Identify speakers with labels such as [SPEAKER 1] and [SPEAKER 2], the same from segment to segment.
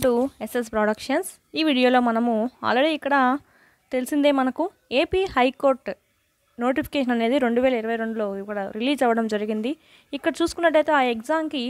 [SPEAKER 1] to SS productions ఈ వీడియోలో మనము ఆల్రెడీ ఇక్కడ తెలిసిందే మనకు ఏపీ హైకోర్టు నోటిఫికేషన్ అనేది రెండు వేల ఇరవై రెండులో ఇక్కడ రిలీజ్ అవ్వడం జరిగింది ఇక్కడ చూసుకున్నట్టయితే ఆ ఎగ్జామ్కి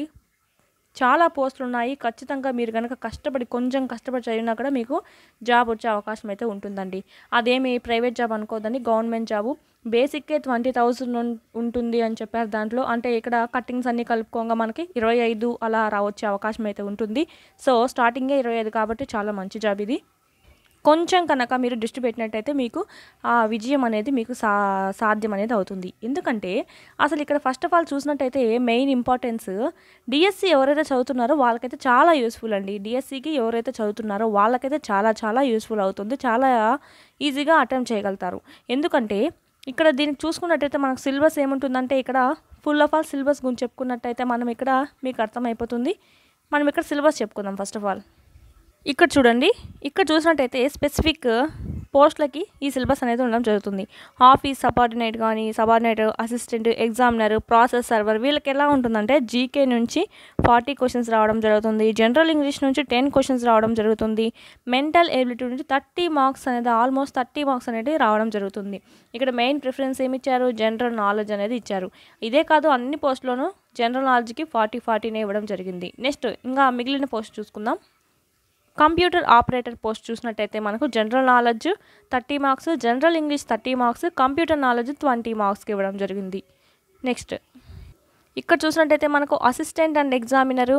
[SPEAKER 1] చాలా పోస్టులు ఉన్నాయి ఖచ్చితంగా మీరు కనుక కష్టపడి కొంచెం కష్టపడి చదివినా కూడా మీకు జాబ్ వచ్చే అవకాశం అయితే ఉంటుందండి అదేమి ప్రైవేట్ జాబ్ అనుకోదండి గవర్నమెంట్ జాబు బేసిక్కే ట్వంటీ థౌసండ్ ఉంటుంది అని చెప్పారు దాంట్లో అంటే ఇక్కడ కట్టింగ్స్ అన్నీ కలుపుకోగా మనకి ఇరవై ఐదు అలా రావచ్చే అవకాశం అయితే ఉంటుంది సో స్టార్టింగే ఇరవై ఐదు కాబట్టి చాలా మంచి జాబ్ ఇది కొంచెం కనుక మీరు దృష్టి పెట్టినట్టయితే మీకు ఆ విజయం అనేది మీకు సా సాధ్యం అనేది అవుతుంది ఎందుకంటే అసలు ఇక్కడ ఫస్ట్ ఆఫ్ ఆల్ చూసినట్టయితే మెయిన్ ఇంపార్టెన్స్ డిఎస్సి ఎవరైతే చదువుతున్నారో వాళ్ళకైతే చాలా యూస్ఫుల్ అండి డిఎస్సికి ఎవరైతే చదువుతున్నారో వాళ్ళకైతే చాలా చాలా యూస్ఫుల్ అవుతుంది చాలా ఈజీగా అటెంప్ట్ చేయగలుగుతారు ఎందుకంటే ఇక్కడ దీనికి చూసుకున్నట్టయితే మనకు సిలబస్ ఏముంటుందంటే ఇక్కడ ఫుల్ ఆఫ్ ఆల్ సిలబస్ గురించి చెప్పుకున్నట్టయితే మనం ఇక్కడ మీకు అర్థమైపోతుంది మనం ఇక్కడ సిలబస్ చెప్పుకుందాం ఫస్ట్ ఆఫ్ ఆల్ ఇక్కడ చూడండి ఇక్కడ చూసినట్టయితే స్పెసిఫిక్ పోస్టులకి ఈ సిలబస్ అనేది ఉండడం జరుగుతుంది ఆఫీస్ సబార్డినేట్ కానీ subordinate assistant examiner process server వీళ్ళకి ఎలా ఉంటుందంటే జీకే నుంచి ఫార్టీ క్వశ్చన్స్ రావడం జరుగుతుంది జనరల్ ఇంగ్లీష్ నుంచి టెన్ క్వశ్చన్స్ రావడం జరుగుతుంది మెంటల్ ఎబిలిటీ నుంచి థర్టీ మార్క్స్ అనేది ఆల్మోస్ట్ థర్టీ మార్క్స్ అనేది రావడం జరుగుతుంది ఇక్కడ మెయిన్ ప్రిఫరెన్స్ ఏమి ఇచ్చారు జనరల్ నాలెడ్జ్ అనేది ఇచ్చారు ఇదే కాదు అన్ని పోస్టులోనూ జనరల్ నాలెడ్జ్కి ఫార్టీ ఫార్టీనే ఇవ్వడం జరిగింది నెక్స్ట్ ఇంకా మిగిలిన పోస్ట్ చూసుకుందాం కంప్యూటర్ ఆపరేటర్ పోస్ట్ చూసినట్టయితే మనకు general knowledge thirty marks general English thirty marks computer knowledge twenty మార్క్స్కి ఇవ్వడం జరిగింది నెక్స్ట్ ఇక్కడ చూసినట్టయితే మనకు అసిస్టెంట్ అండ్ ఎగ్జామినరు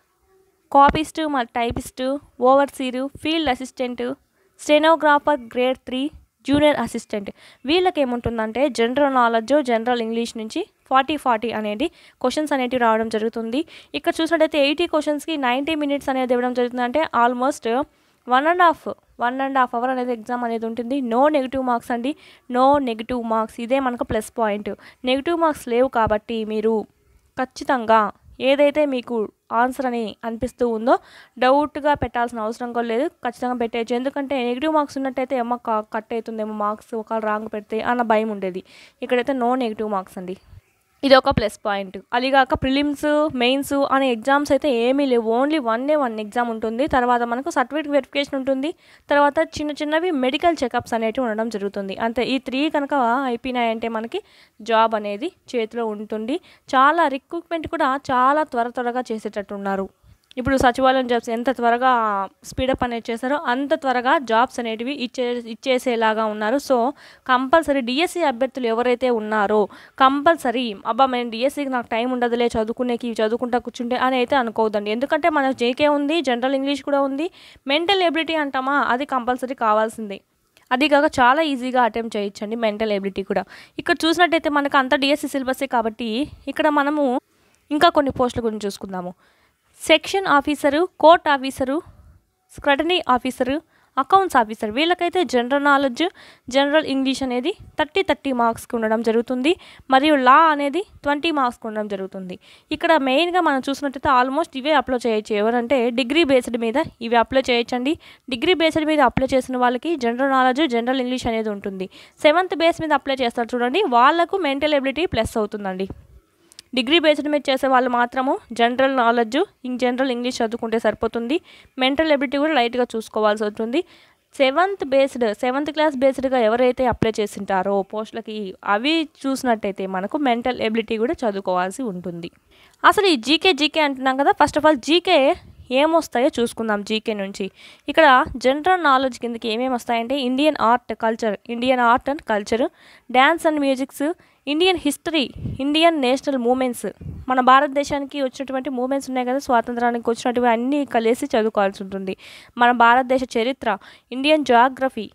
[SPEAKER 1] కాపిస్టు మరి typist overseer field assistant stenographer grade three junior assistant వీళ్ళకి ఏముంటుందంటే జనరల్ నాలెడ్జ్ జనరల్ ఇంగ్లీష్ నుంచి ఫార్టీ ఫార్టీ అనేది క్వశ్చన్స్ అనేటివి రావడం జరుగుతుంది ఇక్కడ చూసినట్టయితే ఎయిటీ క్వశ్చన్స్కి నైంటీ మినిట్స్ అనేది ఇవ్వడం జరుగుతుంది అంటే almost one and half one and half hour అనేది ఎగ్జామ్ అనేది ఉంటుంది నో నెగిటివ్ మార్క్స్ అండి నో నెగిటివ్ మార్క్స్ ఇదే మనకు ప్లస్ పాయింట్ నెగిటివ్ మార్క్స్ లేవు కాబట్టి మీరు ఖచ్చితంగా ఏదైతే మీకు ఆన్సర్ అని అనిపిస్తూ ఉందో డౌట్గా పెట్టాల్సిన అవసరం కూడా లేదు ఖచ్చితంగా పెట్టేయచ్చు ఎందుకంటే నెగిటివ్ మార్క్స్ ఉన్నట్టయితే ఏమో కట్ అవుతుందేమో మార్క్స్ ఒకవేళ రాంగ్ పెడితే అన్న భయం ఉండేది ఇక్కడైతే నో నెగిటివ్ మార్క్స్ అండి ఇది ఒక ప్లస్ పాయింట్ అదిగాక ప్రిలిమ్స్ మెయిన్స్ అనే ఎగ్జామ్స్ అయితే ఏమీ లేవు only one day one exam ఉంటుంది తర్వాత మనకు సర్టిఫికేట్ వెరిఫికేషన్ ఉంటుంది తర్వాత చిన్న చిన్నవి మెడికల్ చెకప్స్ అనేవి ఉండడం జరుగుతుంది అంతే ఈ త్రీ కనుక అయిపోయినాయంటే మనకి జాబ్ అనేది చేతిలో ఉంటుంది చాలా రిక్రూట్మెంట్ కూడా చాలా త్వర త్వరగా చేసేటట్టు ఉన్నారు ఇప్పుడు సచివాలయం జాబ్స్ ఎంత త్వరగా స్పీడప్ అనేది చేశారో అంత త్వరగా జాబ్స్ అనేటివి ఇచ్చే ఇచ్చేసేలాగా ఉన్నారు సో కంపల్సరీ డిఎస్సి అభ్యర్థులు ఎవరైతే ఉన్నారో కంపల్సరీ అబ్బా మేము డిఎస్సికి నాకు టైం ఉండదులే చదువుకునేకి చదువుకుంటా కూర్చుంటే అని అయితే అనుకోవద్దండి ఎందుకంటే మనకు జేకే ఉంది జనరల్ ఇంగ్లీష్ కూడా ఉంది మెంటల్ ఎబిలిటీ అంటామా అది కంపల్సరీ కావాల్సిందే అది కాక చాలా ఈజీగా అటెంప్ట్ చేయొచ్చండి మెంటల్ ఎబిలిటీ కూడా ఇక్కడ చూసినట్టయితే మనకు అంత డిఎస్సి సిలబసే కాబట్టి ఇక్కడ మనము ఇంకా కొన్ని పోస్టుల గురించి చూసుకుందాము section officer court officer scrutiny officer accounts officer వీళ్ళకైతే జనరల్ నాలెడ్జ్ జనరల్ ఇంగ్లీష్ అనేది థర్టీ థర్టీ మార్క్స్కి ఉండడం జరుగుతుంది మరియు లా అనేది ట్వంటీ మార్క్స్కి ఉండడం జరుగుతుంది ఇక్కడ మెయిన్గా మనం చూసినట్టయితే ఆల్మోస్ట్ ఇవే అప్లై చేయొచ్చు ఎవరంటే డిగ్రీ బేస్డ్ మీద ఇవి అప్లై చేయొచ్చండి డిగ్రీ బేస్డ్ మీద అప్లై చేసిన వాళ్ళకి జనరల్ నాలెడ్జ్ జనరల్ ఇంగ్లీష్ అనేది ఉంటుంది సెవెంత్ బేస్ మీద అప్లై చేస్తారు చూడండి వాళ్ళకు మెంటల్ ఎబిలిటీ ప్లస్ అవుతుందండి డిగ్రీ బేస్డ్ మీద చేసే వాళ్ళు మాత్రము జనరల్ నాలెడ్జ్ ఇంక జనరల్ ఇంగ్లీష్ చదువుకుంటే సరిపోతుంది మెంటల్ ఎబిలిటీ కూడా లైట్గా చూసుకోవాల్సి ఉంటుంది సెవెంత్ బేస్డ్ సెవెంత్ క్లాస్ బేస్డ్గా ఎవరైతే అప్లై చేసింటారో పోస్టులకి అవి చూసినట్టయితే మనకు మెంటల్ ఎబిలిటీ కూడా చదువుకోవాల్సి ఉంటుంది అసలు ఈ జీకే జీకే అంటున్నాం కదా ఫస్ట్ ఆఫ్ ఆల్ జీకే ఏమొస్తాయో చూసుకుందాం జీకే నుంచి ఇక్కడ జనరల్ నాలెడ్జ్ కిందకి ఏమేమి వస్తాయంటే Indian art culture Indian art and culture dance and musics Indian history Indian national movements మన భారతదేశానికి వచ్చినటువంటి మూమెంట్స్ ఉన్నాయి కదా స్వాతంత్రానికి వచ్చినటువంటి అన్నీ కలిసి చదువుకోవాల్సి ఉంటుంది మన భారతదేశ చరిత్ర ఇండియన్ జాగ్రఫీ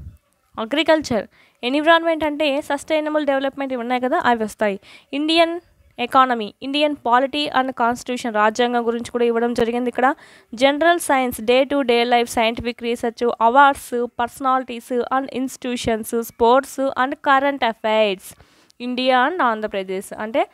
[SPEAKER 1] అగ్రికల్చర్ ఎన్విరాన్మెంట్ అంటే సస్టైనబుల్ డెవలప్మెంట్ ఉన్నాయి కదా అవి వస్తాయి Indian economy Indian polity and constitution రాజ్యాంగం గురించి కూడా ఇవ్వడం జరిగింది ఇక్కడ general science day to day life scientific research awards personalities and institutions sports and current affairs India and Andhra Pradesh అంటే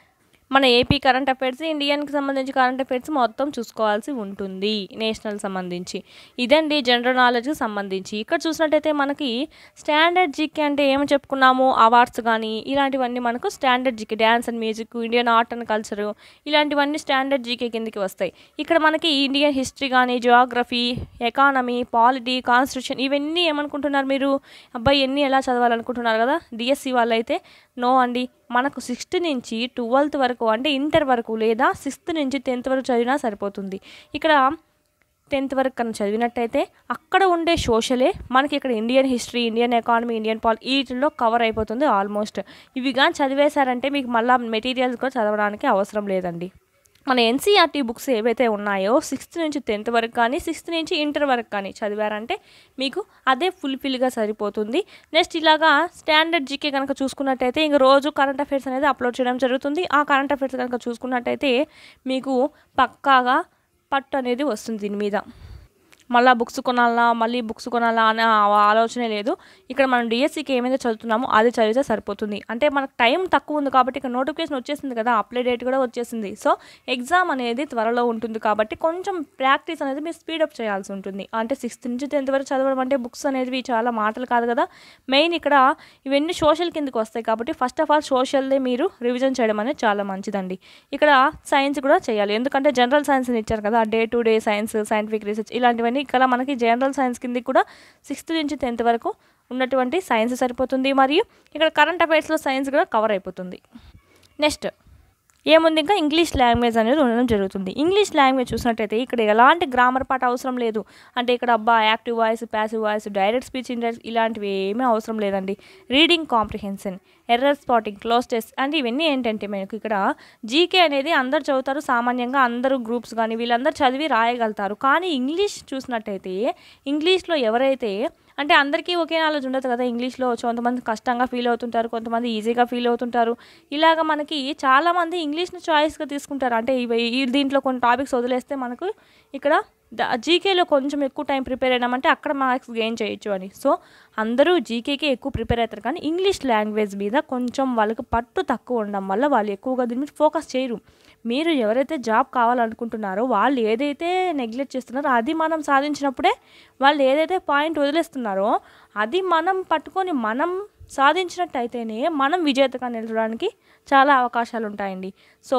[SPEAKER 1] మన ఏపీ కరెంట్ అఫైర్స్ ఇండియన్కి సంబంధించి కరెంట్ అఫైర్స్ మొత్తం చూసుకోవాల్సి ఉంటుంది నేషనల్ సంబంధించి ఇదండి జనరల్ నాలెడ్జ్కి సంబంధించి ఇక్కడ చూసినట్టయితే మనకి స్టాండర్డ్ జీకే అంటే ఏమి చెప్పుకున్నాము అవార్డ్స్ కానీ ఇలాంటివన్నీ మనకు standard GK dance and music Indian art and culture ఇలాంటివన్నీ స్టాండర్డ్ జీకే కిందకి వస్తాయి ఇక్కడ మనకి ఇండియన్ హిస్టరీ కానీ జియోగ్రఫీ ఎకానమీ పాలిటీ కాన్స్టిట్యూషన్ ఇవన్నీ ఏమనుకుంటున్నారు మీరు అబ్బాయి ఎన్ని ఎలా చదవాలనుకుంటున్నారు కదా డిఎస్సి వాళ్ళైతే నో అండి మనకు సిక్స్త్ నుంచి ట్వెల్త్ వరకు అంటే ఇంటర్ వరకు లేదా సిక్స్త్ నుంచి టెన్త్ వరకు చదివినా సరిపోతుంది ఇక్కడ టెన్త్ వరకు కనుక చదివినట్టయితే అక్కడ ఉండే సోషలే మనకి ఇక్కడ Indian history Indian economy Indian pol వీటిల్లో కవర్ అయిపోతుంది ఆల్మోస్ట్ ఇవి కానీ చదివేశారంటే మీకు మళ్ళీ మెటీరియల్స్ కూడా చదవడానికి అవసరం లేదండి మన ఎన్సీఆర్టీ బుక్స్ ఏవైతే ఉన్నాయో సిక్స్త్ నుంచి టెన్త్ వరకు కానీ సిక్స్త్ నుంచి ఇంటర్ వరకు కానీ చదివారంటే మీకు అదే ఫుల్ఫిల్గా సరిపోతుంది నెక్స్ట్ ఇలాగా స్టాండర్డ్ జీకే కనుక చూసుకున్నట్టయితే ఇంక రోజు కరెంట్ అఫైర్స్ అనేది అప్లోడ్ చేయడం జరుగుతుంది ఆ కరెంట్ అఫైర్స్ కనుక చూసుకున్నట్టయితే మీకు పక్కాగా పట్టు అనేది వస్తుంది దీని మీద మళ్ళీ బుక్స్ కొనాలా మళ్ళీ బుక్స్ కొనాలా అనే ఆ- ఆలోచనే లేదు ఇక్కడ మనం డిఎస్సికి ఏమైతే చదువుతున్నామో అది చదివితే సరిపోతుంది అంటే మనకు టైం తక్కువ ఉంది కాబట్టి ఇక్కడ నోటిఫికేషన్ వచ్చేసింది కదా అప్లై డేట్ కూడా వచ్చేసింది సో ఎగ్జామ్ అనేది త్వరలో ఉంటుంది కాబట్టి కొంచెం ప్రాక్టీస్ అనేది మీరు స్పీడప్ చేయాల్సి ఉంటుంది అంటే సిక్స్త్ నుంచి టెన్త్ వరకు చదవడం అంటే బుక్స్ అనేవి చాలా మాటలు కాదు కదా మెయిన్ ఇక్కడ ఇవన్నీ సోషల్ కిందకి వస్తాయి కాబట్టి ఫస్ట్ ఆఫ్ ఆల్ సోషల్దే మీరు రివిజన్ చేయడం అనేది చాలా మంచిదండి ఇక్కడ సైన్స్ కూడా చేయాలి ఎందుకంటే జనరల్ సైన్స్ ఇచ్చారు కదా day to day science scientific research ఇలాంటివన్నీ ఇక్కడ మనకి జనరల్ సైన్స్ కిందకి కూడా సిక్స్త్ నుంచి టెన్త్ వరకు ఉన్నటువంటి సైన్స్ సరిపోతుంది మరియు ఇక్కడ కరెంట్ అఫైర్స్లో సైన్స్ కూడా కవర్ అయిపోతుంది నెక్స్ట్ ఏముంది ఇంకా ఇంగ్లీష్ లాంగ్వేజ్ అనేది ఉండడం జరుగుతుంది ఇంగ్లీష్ లాంగ్వేజ్ చూసినట్టయితే ఇక్కడ ఎలాంటి గ్రామర్ పాట అవసరం లేదు అంటే ఇక్కడ అబ్బా active voice passive voice direct speech indirect ఇలాంటివి ఏమీ అవసరం లేదండి reading comprehension error spotting cloze test అంటే ఇవన్నీ ఏంటంటే మనకు ఇక్కడ జీకే అనేది అందరు చదువుతారు సామాన్యంగా అందరూ గ్రూప్స్ కానీ వీళ్ళందరూ చదివి రాయగలుగుతారు కానీ ఇంగ్లీష్ చూసినట్టయితే ఇంగ్లీష్లో ఎవరైతే అంటే అందరికీ ఒకే నాలెడ్జ్ ఉండదు కదా ఇంగ్లీష్లో కొంతమంది కష్టంగా ఫీల్ అవుతుంటారు కొంతమంది ఈజీగా ఫీల్ అవుతుంటారు ఇలాగ మనకి చాలామంది ఇంగ్లీష్ని చాయిస్గా తీసుకుంటారు అంటే ఇవి ఈ దీంట్లో కొన్ని టాపిక్స్ వదిలేస్తే మనకు ఇక్కడ జీకేలో కొంచెం ఎక్కువ టైం ప్రిపేర్ అయినామంటే అక్కడ మార్క్స్ గెయిన్ చేయొచ్చు అని సో అందరూ జీకేకే ఎక్కువ ప్రిపేర్ అవుతారు కానీ ఇంగ్లీష్ లాంగ్వేజ్ మీద కొంచెం వాళ్ళకి పట్టు తక్కువ ఉండడం వల్ల వాళ్ళు ఎక్కువగా దీని మీద ఫోకస్ చేయరు మీరు ఎవరైతే జాబ్ కావాలనుకుంటున్నారో వాళ్ళు ఏదైతే నెగ్లెక్ట్ చేస్తున్నారో అది మనం సాధించినప్పుడే వాళ్ళు ఏదైతే పాయింట్ వదిలేస్తున్నారో అది మనం పట్టుకొని మనం సాధించినట్టయితేనే మనం విజేతగా నిలవడానికి చాలా అవకాశాలు ఉంటాయండి సో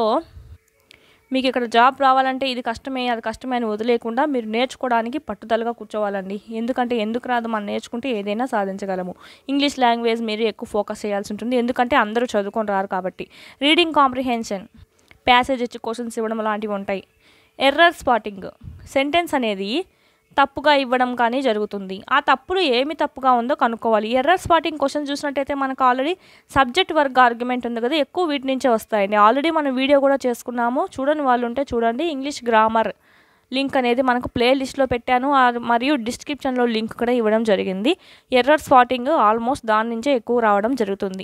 [SPEAKER 1] మీకు ఇక్కడ జాబ్ రావాలంటే ఇది కష్టమే అది కష్టమే అని వదిలేకుండా మీరు నేర్చుకోవడానికి పట్టుదలగా కూర్చోవాలండి ఎందుకంటే ఎందుకు రాదు మనం నేర్చుకుంటే ఏదైనా సాధించగలము ఇంగ్లీష్ లాంగ్వేజ్ మీరు ఎక్కువ ఫోకస్ చేయాల్సి ఉంటుంది ఎందుకంటే అందరూ చదువుకొని రారు కాబట్టి రీడింగ్ కాంప్రిహెన్షన్ ప్యాసేజ్ ఇచ్చి క్వశ్చన్స్ ఇవ్వడం లాంటివి ఉంటాయి ఎర్రర్ స్పాటింగ్ సెంటెన్స్ అనేది తప్పుగా ఇవ్వడం కానీ జరుగుతుంది ఆ తప్పులు ఏమి తప్పుగా ఉందో కనుక్కోవాలి ఎర్రర్ స్పాటింగ్ క్వశ్చన్ చూసినట్టయితే మనకు ఆల్రెడీ సబ్జెక్ట్ వర్క్ ఆర్గ్యుమెంట్ ఉంది కదా ఎక్కువ వీటి నుంచే వస్తాయండి ఆల్రెడీ మనం వీడియో కూడా చేసుకున్నాము చూడని వాళ్ళు ఉంటే చూడండి ఇంగ్లీష్ గ్రామర్ లింక్ అనేది మనకు ప్లే లిస్ట్లో పెట్టాను ఆ- మరియు డిస్క్రిప్షన్లో లింక్ కూడా ఇవ్వడం జరిగింది ఎర్రర్ స్పాటింగ్ ఆల్మోస్ట్ దాని నుంచే ఎక్కువ రావడం జరుగుతుంది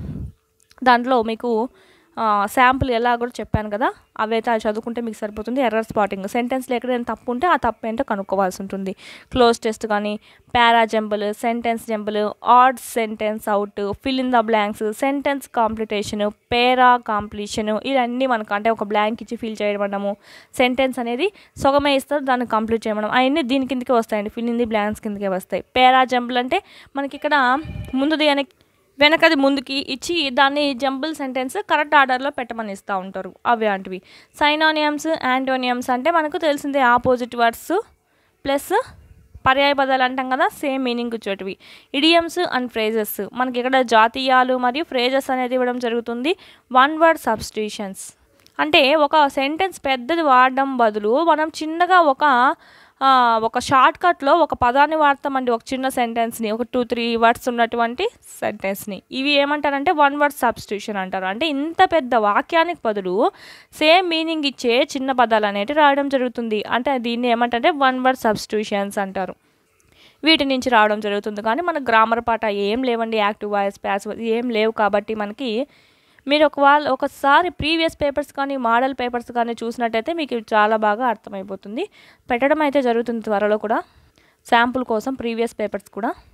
[SPEAKER 1] దాంట్లో మీకు శాంపుల్ ఎలా కూడా చెప్పాను కదా అవైతే అది చదువుకుంటే మీకు సరిపోతుంది ఎర్రర్ స్పాటింగ్ సెంటెన్స్లో ఎక్కడైనా తప్పు ఉంటే ఆ తప్పు ఏంటో కనుక్కోవాల్సి ఉంటుంది క్లోజ్ టెస్ట్ కానీ para jumble sentence jumble odd sentence out fill in the blanks sentence completion para completion ఇవన్నీ మనకు అంటే ఒక బ్లాంక్ ఇచ్చి ఫిల్ చేయడము సెంటెన్స్ అనేది సొగమే ఇస్తారు దాన్ని కంప్లీట్ చేయడం అవన్నీ దీని కిందకే వస్తాయండి ఫిల్ ఇన్ ది బ్లాంక్స్ కిందకే వస్తాయి పేరా జంబుల్ అంటే మనకి ఇక్కడ ముందుది వెనక్కి వెనకది ముందుకి ఇచ్చి దాన్ని జంబుల్ సెంటెన్స్ కరెక్ట్ ఆర్డర్లో పెట్టమని ఇస్తూ ఉంటారు అవి అంటివి సైనానియమ్స్ యాంటోనియమ్స్ అంటే మనకు తెలిసిందే ఆపోజిట్ వర్డ్స్ ప్లస్ పర్యాయ పదాలు అంటాం కదా సేమ్ మీనింగ్ ఇచ్చేటివి ఇడియమ్స్ అండ్ ఫ్రేజెస్ మనకి ఇక్కడ జాతీయాలు మరియు ఫ్రేజెస్ అనేది ఇవ్వడం జరుగుతుంది వన్ వర్డ్ సబ్స్టిట్యూషన్స్ అంటే ఒక సెంటెన్స్ పెద్దది వాడడం బదులు మనం చిన్నగా ఒక ఆ, ఒక షార్ట్ కట్లో ఒక పదాన్ని వాడతామండి ఒక చిన్న సెంటెన్స్ని ఒక టూ త్రీ వర్డ్స్ ఉన్నటువంటి సెంటెన్స్ని ఇవి ఏమంటారంటే వన్ వర్డ్ సబ్స్టిట్యూషన్ అంటారు అంటే ఇంత పెద్ద వాక్యానికి బదులు సేమ్ మీనింగ్ ఇచ్చే చిన్న పదాలు అనేవి రాయడం జరుగుతుంది అంటే దీన్ని ఏమంటారంటే వన్ వర్డ్ సబ్స్టిట్యూషన్స్ అంటారు వీటి నుంచి రావడం జరుగుతుంది కానీ మన గ్రామర్ పాట ఏం లేవండి యాక్టివ్ వాయిస్ ప్యాసివ్ ఏం లేవు కాబట్టి మనకి మీరు ఒక వాళ్ళ ఒకసారి ప్రీవియస్ పేపర్స్ కానీ మోడల్ పేపర్స్ కానీ చూసినట్టయితే మీకు ఇవి చాలా బాగా అర్థమైపోతుంది పెట్టడం అయితే జరుగుతుంది త్వరలో కూడా శాంపుల్ కోసం ప్రీవియస్ పేపర్స్ కూడా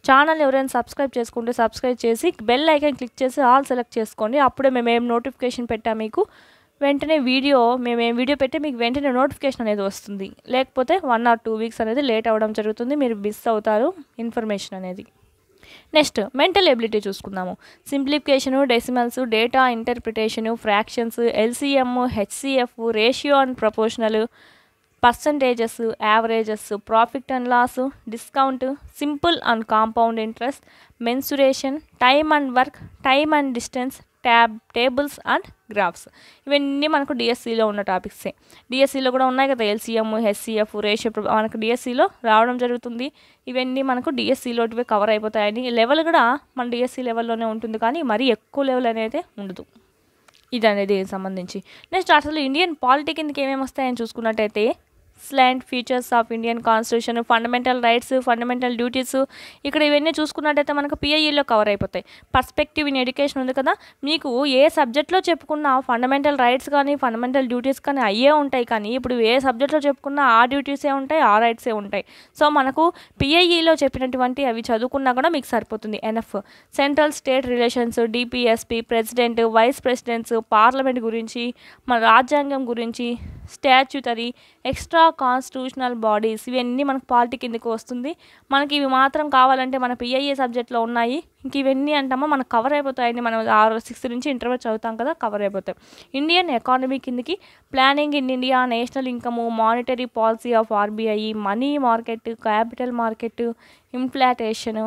[SPEAKER 1] ఛానల్ ఎవరైనా సబ్స్క్రైబ్ చేసుకుంటే సబ్స్క్రైబ్ చేసి బెల్ ఐకాన్ క్లిక్ చేసి ఆల్ సెలెక్ట్ చేసుకోండి అప్పుడే మేము ఏం నోటిఫికేషన్ పెట్టా మీకు వెంటనే వీడియో మేము ఏం వీడియో పెట్టి మీకు వెంటనే నోటిఫికేషన్ అనేది వస్తుంది లేకపోతే వన్ ఆర్ టూ వీక్స్ అనేది లేట్ అవ్వడం జరుగుతుంది మీరు మిస్ అవుతారు ఇన్ఫర్మేషన్ అనేది నెక్స్ట్ మెంటల్ ఎబిలిటీ చూసుకుందాము simplification decimals data interpretation fractions LCM HCF ratio and proportional percentages averages profit and loss discount simple and compound interest mensuration time and work time and distance tab tables and graphs ఇవన్నీ మనకు డిఎస్సిలో ఉన్న టాపిక్సే డిఎస్సిలో కూడా ఉన్నాయి కదా LCM HCF ratio మనకు డిఎస్సిలో రావడం జరుగుతుంది ఇవన్నీ మనకు డిఎస్సిలోటివే కవర్ అయిపోతాయని లెవెల్ కూడా మన డిఎస్సి లెవెల్లోనే ఉంటుంది కానీ మరీ ఎక్కువ లెవెల్ అనేది ఉండదు ఇది అనేది సంబంధించి నెక్స్ట్ అసలు ఇండియన్ పాలిటీ కిందకి ఏమేమి వస్తాయని చూసుకున్నట్టయితే salient features of Indian constitution fundamental rights fundamental duties ఇక్కడ ఇవన్నీ చూసుకున్నట్టయితే మనకు పిఐఈలో కవర్ అయిపోతాయి పర్స్పెక్టివ్ ఇన్ ఎడ్యుకేషన్ ఉంది కదా మీకు ఏ సబ్జెక్ట్లో చెప్పుకున్న ఫండమెంటల్ రైట్స్ కానీ ఫండమెంటల్ డ్యూటీస్ కానీ అయ్యే ఉంటాయి కానీ ఇప్పుడు ఏ సబ్జెక్ట్లో చెప్పుకున్నా ఆ డ్యూటీసే ఉంటాయి ఆ రైట్సే ఉంటాయి సో మనకు పిఐఈలో చెప్పినటువంటి అవి చదువుకున్నా కూడా మీకు సరిపోతుంది enough central state relations DPSP president vice presidents parliament గురించి మన రాజ్యాంగం గురించి స్టాచ్యూటరీ ఎక్స్ట్రా కాన్స్టిట్యూషనల్ బాడీస్ ఇవన్నీ మనకు పాలిటీ కిందకి వస్తుంది మనకి ఇవి మాత్రం కావాలంటే మన పిఐఏ సబ్జెక్ట్లో ఉన్నాయి ఇంక ఇవన్నీ అంటామా మనకు కవర్ అయిపోతాయని మనం ఆరు సిక్స్త్ నుంచి ఇంటర్వ్యూ చదువుతాం కదా కవర్ అయిపోతాయి ఇండియన్ ఎకానమీ కిందకి planning in India national income monetary policy of RBI money market capital market inflation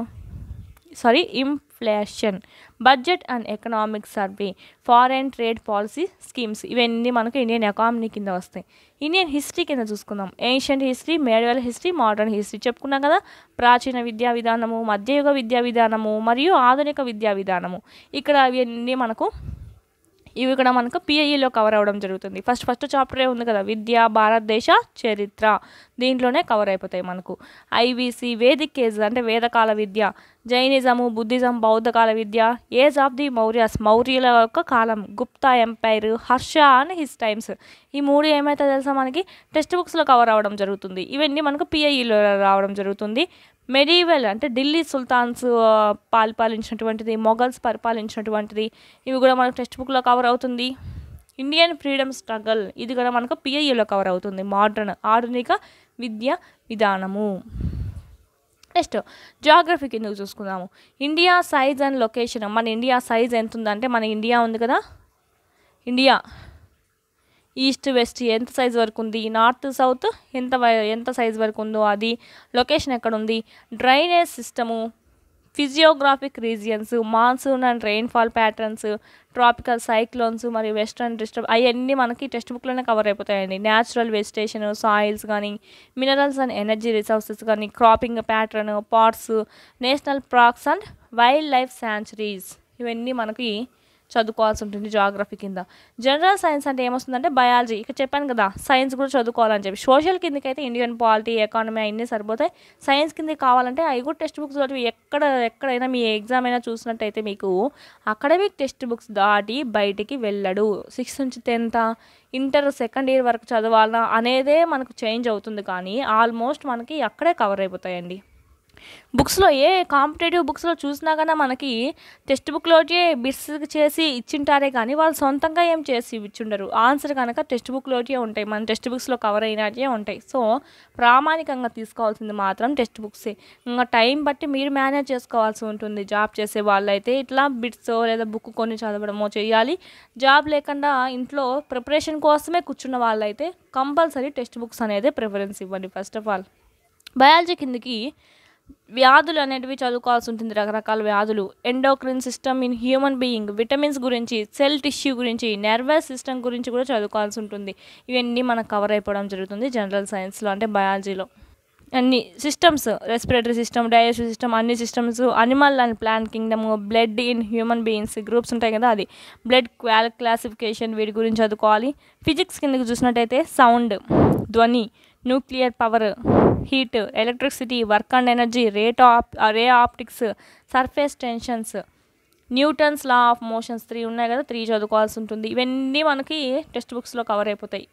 [SPEAKER 1] sorry inflation budget and economic survey foreign trade policy schemes ఇవన్నీ మనకు ఇండియన్ ఎకానమీ కింద వస్తాయి Indian history కింద చూసుకుందాం ancient history medieval history modern history చెప్పుకున్నాం కదా ప్రాచీన విద్యా విధానము మధ్యయుగ విద్యా విధానము మరియు ఆధునిక విద్యా విధానము ఇక్కడ అవన్నీ మనకు ఇవి ఇక్కడ మనకు పిఐఈలో కవర్ అవ్వడం జరుగుతుంది ఫస్ట్ ఫస్ట్ చాప్టరే ఉంది కదా విద్య భారతదేశ చరిత్ర దీంట్లోనే కవర్ అయిపోతాయి మనకు ఐవీసీ వేదిక్ ఏజ్ అంటే వేదకాల విద్య జైనిజము బుద్ధిజం బౌద్ధకాల విద్య ఏజ్ ఆఫ్ ది మౌర్యాస్ మౌర్యుల యొక్క కాలం Gupta empire Harsha and his times ఈ మూడు ఏమైతే తెలుసా మనకి టెక్స్ట్ బుక్స్లో కవర్ అవ్వడం జరుగుతుంది ఇవన్నీ మనకు పిఐఈలో రావడం జరుగుతుంది మెడీవెల్ అంటే ఢిల్లీ సుల్తాన్స్ ఆ, పరిపాలించినటువంటిది మొఘల్స్ పరిపాలించినటువంటిది ఇవి కూడా మనకు టెక్స్ట్ బుక్లో కవర్ అవుతుంది ఇండియన్ ఫ్రీడమ్ స్ట్రగల్ ఇది కూడా మనకు పిఐఈలో కవర్ అవుతుంది మోడర్న్ ఆధునిక విద్య విధానము నెక్స్ట్ జాగ్రఫీ కిందకు చూసుకుందాము ఇండియా సైజ్ అండ్ లొకేషన్ మన ఇండియా సైజ్ ఎంత ఉందంటే మన ఇండియా ఉంది కదా ఇండియా ఈస్ట్ వెస్ట్ ఎంత సైజ్ వరకు ఉంది నార్త్ సౌత్ ఎంత వై- ఎంత సైజ్ వరకు ఉందో అది లొకేషన్ ఎక్కడ ఉంది drainage system physiographic regions monsoon and rainfall patterns tropical cyclones మరియు వెస్ట్రన్ డిస్టర్బ్ అవన్నీ మనకి టెక్స్ట్ బుక్లోనే కవర్ అయిపోతాయండి న్యాచురల్ వెజిటేషన్ సాయిల్స్ కానీ మినరల్స్ అండ్ ఎనర్జీ రిసోర్సెస్ కానీ cropping pattern ports national parks and wild life sanctuaries ఇవన్నీ మనకి చదువుకోవాల్సి ఉంటుంది జాగ్రఫీ కింద జనరల్ సైన్స్ అంటే ఏమొస్తుందంటే బయాలజీ ఇక చెప్పాను కదా సైన్స్ కూడా చదువుకోవాలని చెప్పి సోషల్ కిందకి అయితే ఇండియన్ పాలిటీ ఎకానమీ అన్నీ సరిపోతాయి సైన్స్ కిందకి కావాలంటే అవి కూడా టెక్స్ట్ బుక్స్ చదివి ఎక్కడ ఎక్కడైనా మీ ఎగ్జామ్ అయినా చూసినట్టయితే మీకు అకాడమిక్ టెక్స్ట్ బుక్స్ దాటి బయటికి వెళ్ళడు సిక్స్త్ నుంచి టెన్త్ ఇంటర్ సెకండ్ ఇయర్ వరకు చదవాలా అనేదే మనకు చేంజ్ అవుతుంది కానీ ఆల్మోస్ట్ మనకి అక్కడే కవర్ అయిపోతాయండి బుక్స్లో ఏ కాంపిటేటివ్ బుక్స్లో చూసినా కానీ మనకి టెక్స్ట్ బుక్లోకి బిట్స్ చేసి ఇచ్చింటారే కానీ వాళ్ళు సొంతంగా ఏం చేసి ఇచ్చిండరు ఆన్సర్ కనుక టెక్స్ట్ బుక్లోకే ఉంటాయి మన టెక్స్ట్ బుక్స్లో కవర్ అయినట్టే ఉంటాయి సో ప్రామాణికంగా తీసుకోవాల్సింది మాత్రం టెక్స్ట్ బుక్సే ఇంకా టైం బట్టి మీరు మేనేజ్ చేసుకోవాల్సి ఉంటుంది జాబ్ చేసే వాళ్ళైతే ఇట్లా బిట్స్ లేదా బుక్ కొన్ని చదవడమో చేయాలి జాబ్ లేకుండా ఇంట్లో ప్రిపరేషన్ కోసమే కూర్చున్న వాళ్ళైతే కంపల్సరీ టెక్స్ట్ బుక్స్ అనేది ప్రిఫరెన్స్ ఇవ్వండి ఫస్ట్ ఆఫ్ ఆల్ బయాలజీ కిందకి వ్యాధులు అనేటివి చదువుకోవాల్సి ఉంటుంది రకరకాల వ్యాధులు endocrine system in human being vitamins గురించి సెల్ టిష్యూ గురించి నర్వస్ సిస్టమ్ గురించి కూడా చదువుకోవాల్సి ఉంటుంది ఇవన్నీ మనకు కవర్ అయిపోవడం జరుగుతుంది జనరల్ సైన్స్లో అంటే బయాలజీలో అన్ని systems respiratory system digestive system అన్ని systems animal and plant kingdom blood in human beings groups ఉంటాయి కదా అది బ్లడ్ క్వాల్ క్లాసిఫికేషన్ వీటి గురించి చదువుకోవాలి ఫిజిక్స్ కిందకి చూసినట్టయితే సౌండ్ ధ్వని nuclear power heat electricity work and energy rate ఆప్ ray optics surface tensions Newton's law of motions three ఉన్నాయి కదా త్రీ చదువుకోవాల్సి ఉంటుంది ఇవన్నీ మనకి టెక్స్ట్ బుక్స్లో కవర్ అయిపోతాయి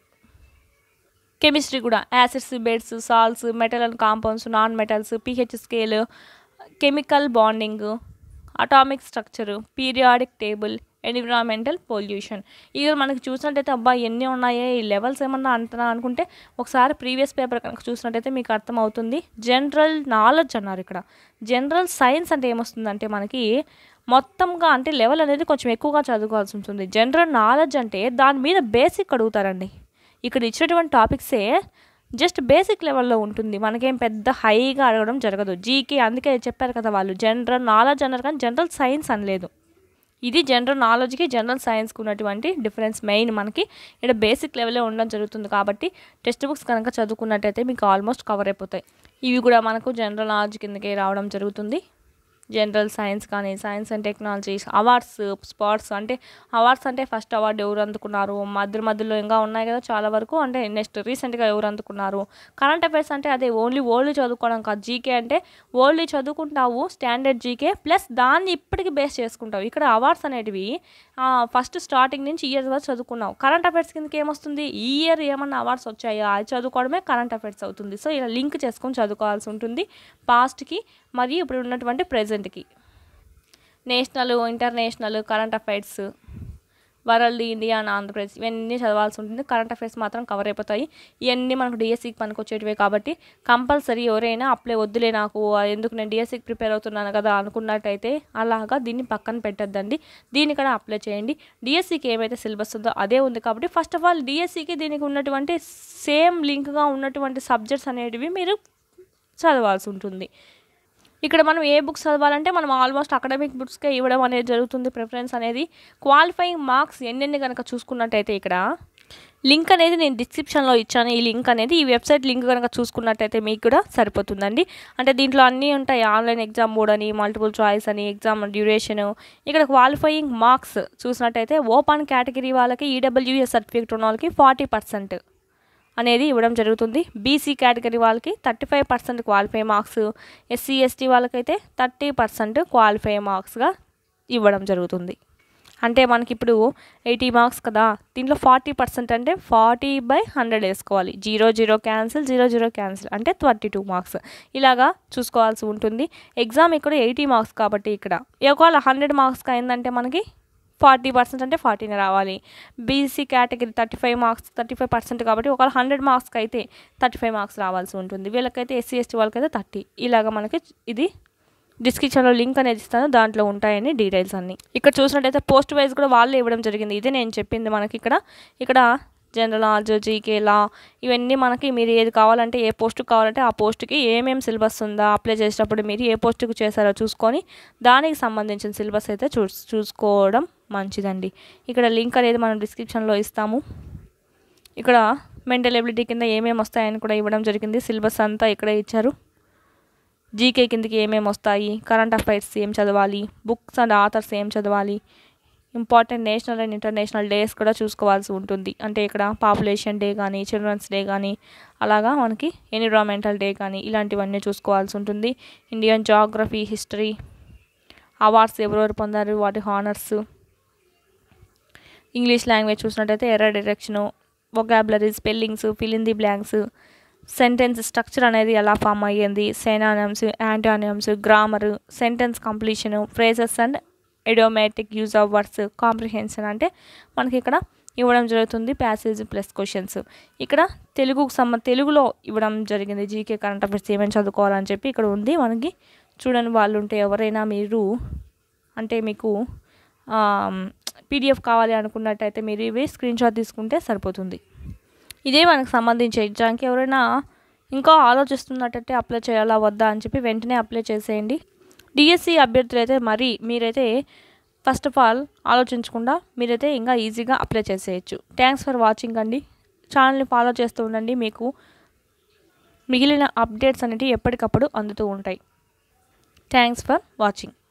[SPEAKER 1] కెమిస్ట్రీ కూడా acids bases salts metal and compounds non metals pH scale chemical bonding atomic structure periodic table environmental pollution ఇక మనకి చూసినట్టయితే అబ్బా ఎన్ని ఉన్నాయే ఈ లెవెల్స్ ఏమన్నా అంటున్నా అనుకుంటే ఒకసారి ప్రీవియస్ పేపర్ కనుక చూసినట్టయితే మీకు అర్థమవుతుంది జనరల్ నాలెడ్జ్ అన్నారు ఇక్కడ జనరల్ సైన్స్ అంటే ఏమొస్తుందంటే మనకి మొత్తంగా అంటే లెవెల్ అనేది కొంచెం ఎక్కువగా చదువుకోవాల్సి ఉంటుంది జనరల్ నాలెడ్జ్ అంటే దాని మీద బేసిక్ అడుగుతారండి ఇక్కడ ఇచ్చినటువంటి టాపిక్సే జస్ట్ బేసిక్ లెవెల్లో ఉంటుంది మనకేం పెద్ద హైగా అడగడం జరగదు జీకే అందుకే చెప్పారు కదా వాళ్ళు జనరల్ నాలెడ్జ్ అన్నారు కానీ జనరల్ సైన్స్ అనలేదు ఇది జనరల్ నాలెడ్జ్కి జనరల్ సైన్స్కి ఉన్నటువంటి డిఫరెన్స్ మెయిన్ మనకి ఇక్కడ బేసిక్ లెవెల్లో ఉండడం జరుగుతుంది కాబట్టి టెక్స్ట్ బుక్స్ కనుక చదువుకున్నట్టయితే మీకు ఆల్మోస్ట్ కవర్ అయిపోతాయి ఇవి కూడా మనకు జనరల్ నాలెడ్జ్ కిందకే రావడం జరుగుతుంది జనరల్ సైన్స్ కానీ science and technologies awards sports అంటే అవార్డ్స్ అంటే ఫస్ట్ అవార్డు ఎవరు అందుకున్నారు మధ్య మధ్యలో ఇంకా ఉన్నాయి కదా చాలా వరకు అంటే నెక్స్ట్ రీసెంట్గా ఎవరు అందుకున్నారు కరెంట్ అఫైర్స్ అంటే అదే ఓన్లీ ఓల్డ్ చదువుకోవడం కాదు జీకే అంటే ఓల్డ్ చదువుకుంటావు స్టాండర్డ్ జీకే ప్లస్ దాన్ని ఇప్పటికి బేస్ చేసుకుంటావు ఇక్కడ అవార్డ్స్ అనేటివి ఫస్ట్ స్టార్టింగ్ నుంచి ఇయర్ వరకు చదువుకున్నావు కరెంట్ అఫైర్స్ కిందకి ఏమొస్తుంది ఈ ఇయర్ ఏమన్నా అవార్డ్స్ వచ్చాయా అది చదువుకోవడమే కరెంట్ అఫైర్స్ అవుతుంది సో ఇలా లింక్ చేసుకొని చదువుకోవాల్సి ఉంటుంది పాస్ట్కి మరియు ఇప్పుడు ఉన్నటువంటి ప్రజెంట్కి national international current affairs world India and Andhra Pradesh ఇవన్నీ చదవాల్సి ఉంటుంది కరెంట్ అఫైర్స్ మాత్రం కవర్ అయిపోతాయి ఇవన్నీ మనకు డిఎస్సికి పనికొచ్చేటివే కాబట్టి కంపల్సరీ ఎవరైనా అప్లై వద్దులే నాకు ఎందుకు నేను డిఎస్సికి ప్రిపేర్ అవుతున్నాను కదా అనుకున్నట్టయితే అలాగా దీన్ని పక్కన పెట్టద్దండి దీన్ని కూడా అప్లై చేయండి డిఎస్సికి ఏమైతే సిలబస్ ఉందో అదే ఉంది కాబట్టి ఫస్ట్ ఆఫ్ ఆల్ డిఎస్సికి దీనికి ఉన్నటువంటి సేమ్ లింక్గా ఉన్నటువంటి సబ్జెక్ట్స్ అనేటివి మీరు చదవాల్సి ఉంటుంది ఇక్కడ మనం ఏ బుక్స్ చదవాలంటే మనం ఆల్మోస్ట్ అకాడమిక్ బుక్స్కే ఇవ్వడం అనేది జరుగుతుంది ప్రిఫరెన్స్ అనేది క్వాలిఫైయింగ్ మార్క్స్ ఎన్నెన్ని కనుక చూసుకున్నట్టయితే ఇక్కడ లింక్ అనేది నేను డిస్క్రిప్షన్లో ఇచ్చాను ఈ లింక్ అనేది ఈ వెబ్సైట్ లింక్ కనుక చూసుకున్నట్టయితే మీకు కూడా సరిపోతుందండి అంటే దీంట్లో అన్నీ ఉంటాయి ఆన్లైన్ ఎగ్జామ్ మోడ్ అని మల్టిపుల్ చాయిస్ అని ఎగ్జామ్ డ్యూరేషన్ ఇక్కడ క్వాలిఫైయింగ్ మార్క్స్ చూసినట్టయితే ఓపెన్ కేటగిరీ వాళ్ళకి ఈడబ్ల్యూఎస్ సర్టిఫికేట్ ఉన్న వాళ్ళకి ఫార్టీ పర్సెంట్ అనేది ఇవ్వడం జరుగుతుంది బీసీ కేటగిరీ వాళ్ళకి thirty five percent qualify marks SC ST వాళ్ళకైతే థర్టీ పర్సెంట్ క్వాలిఫై మార్క్స్గా ఇవ్వడం జరుగుతుంది అంటే మనకి ఇప్పుడు ఎయిటీ మార్క్స్ కదా దీంట్లో ఫార్టీ పర్సెంట్ అంటే ఫార్టీ బై హండ్రెడ్ వేసుకోవాలి zero zero cancel zero zero cancel అంటే ట్వంటీ టూ మార్క్స్ ఇలాగా చూసుకోవాల్సి ఉంటుంది ఎగ్జామ్ ఇక్కడ ఎయిటీ మార్క్స్ కాబట్టి ఇక్కడ ఒకవేళ హండ్రెడ్ మార్క్స్కి అయిందంటే మనకి ఫార్టీ పర్సెంట్ అంటే ఫార్టీనే రావాలి BC category thirty five marks thirty five percent కాబట్టి ఒకవేళ హండ్రెడ్ మార్క్స్కి అయితే థర్టీ ఫైవ్ మార్క్స్ రావాల్సి ఉంటుంది వీళ్ళకైతే ఎస్సీ ఎస్టీ వాళ్ళకైతే థర్టీ ఇలాగ మనకి ఇది డిస్క్రిప్షన్లో లింక్ అనేది ఇస్తాను దాంట్లో ఉంటాయని డీటెయిల్స్ అన్నీ ఇక్కడ చూసినట్టయితే పోస్ట్ వైజ్ కూడా వాళ్ళే ఇవ్వడం జరిగింది ఇదే నేను చెప్పింది మనకి ఇక్కడ ఇక్కడ జనరల్ నాలెడ్జ్ జీకే లా ఇవన్నీ మనకి మీరు ఏది కావాలంటే ఏ పోస్ట్కి కావాలంటే ఆ పోస్ట్కి ఏమేమి సిలబస్ ఉందా అప్లై చేసేటప్పుడు మీరు ఏ పోస్ట్కి చేశారో చూసుకొని దానికి సంబంధించిన సిలబస్ అయితే చూ చూసుకోవడం మంచిదండి ఇక్కడ లింక్ అనేది మనం డిస్క్రిప్షన్లో ఇస్తాము ఇక్కడ మెంటల్ ఎబిలిటీ కింద ఏమేమి వస్తాయని కూడా ఇవ్వడం జరిగింది సిలబస్ అంతా ఇక్కడే ఇచ్చారు జీకే కిందకి ఏమేమి వస్తాయి కరెంట్ అఫైర్స్ ఏం చదవాలి బుక్స్ అండ్ ఆథర్స్ ఏం చదవాలి important national and international days కూడా చూసుకోవాల్సి ఉంటుంది అంటే ఇక్కడ పాపులేషన్ డే కానీ చిల్డ్రన్స్ డే కానీ అలాగా మనకి ఎన్విరాన్మెంటల్ డే కానీ ఇలాంటివన్నీ చూసుకోవాల్సి ఉంటుంది ఇండియన్ జాగ్రఫీ హిస్టరీ అవార్డ్స్ ఎవరెవరు పొందారు వాటి హానర్స్ ఇంగ్లీష్ లాంగ్వేజ్ చూసినట్టయితే error direction vocabulary spellings fill in the blanks sentence structure అనేది ఎలా ఫామ్ అయ్యింది synonyms antonyms grammar sentence completion phrases and idiomatic use of words comprehension అంటే మనకి ఇక్కడ ఇవ్వడం జరుగుతుంది ప్యాసేజ్ ప్లస్ క్వశ్చన్స్ ఇక్కడ తెలుగుకు సంబ తెలుగులో ఇవ్వడం జరిగింది జీకే కరెంట్ అఫైర్స్ ఏమైనా చదువుకోవాలని చెప్పి ఇక్కడ ఉంది మనకి చూడని వాళ్ళు ఉంటే ఎవరైనా మీరు అంటే మీకు పీడిఎఫ్ కావాలి అనుకున్నట్టయితే మీరు ఇవి స్క్రీన్ షాట్ తీసుకుంటే సరిపోతుంది ఇదే మనకు సంబంధించి ఎగ్జామ్కి ఎవరైనా ఇంకా ఆలోచిస్తున్నట్టయితే అప్లై చేయాలా వద్దా అని చెప్పి వెంటనే అప్లై చేసేయండి డిఎస్సి అభ్యర్థులు అయితే మరీ మీరైతే ఫస్ట్ ఆఫ్ ఆల్ ఆలోచించకుండా మీరైతే ఇంకా ఈజీగా అప్లై చేసేయచ్చు థ్యాంక్స్ ఫర్ వాచింగ్ అండి ఛానల్ని ఫాలో చేస్తూ ఉండండి మీకు మిగిలిన అప్డేట్స్ అనేవి ఎప్పటికప్పుడు అందుతూ ఉంటాయి థ్యాంక్స్ ఫర్ వాచింగ్